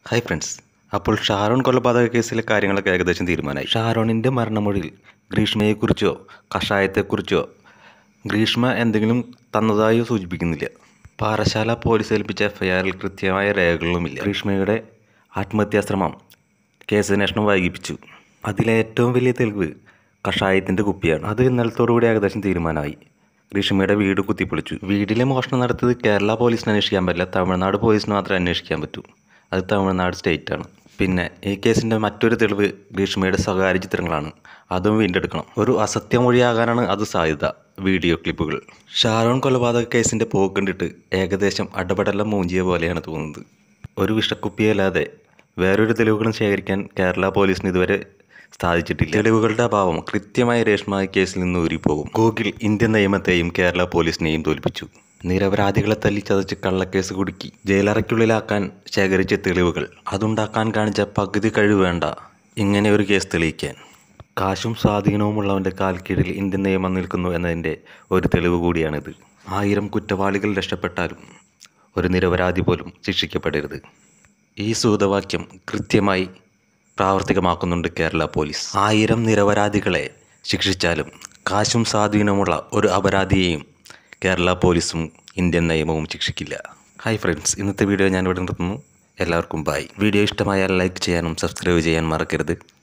hi friends അപ്പോൾ ഷാരോൺ കൊലപാതക കേസിലെ കാര്യങ്ങളൊക്കെ ഏകദേശം തീരുമാനമായി ഷാരോണിൻ്റെ മരണമൊഴിയിൽ ഗ്രീഷ്മയെക്കുറിച്ചോ കഷായത്തെക്കുറിച്ചോ ഗ്രീഷ്മ എന്തെങ്കിലും തന്നതായോ സൂചിപ്പിക്കുന്നില്ല പാറശാല പോലീസ് ഏൽപ്പിച്ച എഫ്ഐആറിൽ കൃത്യമായ രേഖകളുമില്ല ഗ്രീഷ്മയുടെ ആത്മഹത്യാശ്രമം കേസ് അന്വേഷണം വൈകിപ്പിച്ചു അതിലെ ഏറ്റവും വലിയ തെളിവ് കഷായത്തിൻ്റെ കുപ്പിയാണ് അത് ഇന്നലത്തോടുകൂടി ഏകദേശം തീരുമാനമായി ഗ്രീഷ്മയുടെ വീട് കുത്തിപ്പൊളിച്ചു വീട്ടിലെ മോഷണം നടത്തിയത് കേരള പോലീസിന് അന്വേഷിക്കാൻ പറ്റില്ല തമിഴ്നാട് പോലീസിന് മാത്രമേ അന്വേഷിക്കാൻ പറ്റൂ അത് തമിഴ്നാട് സ്റ്റേറ്റാണ് പിന്നെ ഈ കേസിൻ്റെ മറ്റൊരു തെളിവ് ഗ്രീഷ്മയുടെ സ്വകാര്യ ചിത്രങ്ങളാണ് അതും വീണ്ടെടുക്കണം ഒരു അസത്യമൊഴിയാകാനാണ് അത് സാധ്യത വീഡിയോ ക്ലിപ്പുകൾ ഷാരോൺ കൊലപാതക കേസിൻ്റെ പോക്ക് കണ്ടിട്ട് ഏകദേശം അടപടലം മൂഞ്ചിയ പോലെയാണ് തോന്നുന്നത് ഒരു വിഷക്കുപ്പിയല്ലാതെ വേറൊരു തെളിവുകളും ശേഖരിക്കാൻ കേരള പോലീസിന് ഇതുവരെ സാധിച്ചിട്ടില്ല തെളിവുകളുടെ അഭാവം കൃത്യമായ രേഷ്മ കേസിൽ നിന്ന് ഊരിപ്പോകും ഗൂഗിൾ ഇന്ത്യൻ നിയമത്തെയും കേരള പോലീസിനെയും തോൽപ്പിച്ചു നിരപരാധികളെ തല്ലി ചതച്ച് കള്ളക്കേസ് കുടുക്കി ജയിലറയ്ക്കുള്ളിലാക്കാൻ ശേഖരിച്ച തെളിവുകൾ അതുണ്ടാക്കാൻ കാണിച്ച പകുതി കഴിവ് വേണ്ട ഇങ്ങനെ ഒരു കേസ് തെളിയിക്കാൻ കാശും സ്വാധീനവുമുള്ളവൻ്റെ കാൽക്കീഴിൽ ഇന്ത്യൻ നിയമം നിൽക്കുന്നു എന്നതിൻ്റെ ഒരു തെളിവ് കൂടിയാണിത് ആയിരം കുറ്റവാളികൾ രക്ഷപ്പെട്ടാലും ഒരു നിരപരാധി പോലും ശിക്ഷിക്കപ്പെടരുത് ഈ സൂതവാക്യം കൃത്യമായി പ്രാവർത്തികമാക്കുന്നുണ്ട് കേരള പോലീസ് ആയിരം നിരപരാധികളെ ശിക്ഷിച്ചാലും കാശും സ്വാധീനമുള്ള ഒരു അപരാധിയെയും കേരള പോലീസും ഇന്ത്യൻ നിയമവും ശിക്ഷിക്കില്ല ഹായ് ഫ്രണ്ട്സ് ഇന്നത്തെ വീഡിയോ ഞാൻ ഇവിടെ നിർത്തുന്നു എല്ലാവർക്കും ബൈ വീഡിയോ ഇഷ്ടമായാൽ ലൈക്ക് ചെയ്യാനും സബ്സ്ക്രൈബ് ചെയ്യാൻ മറക്കരുത്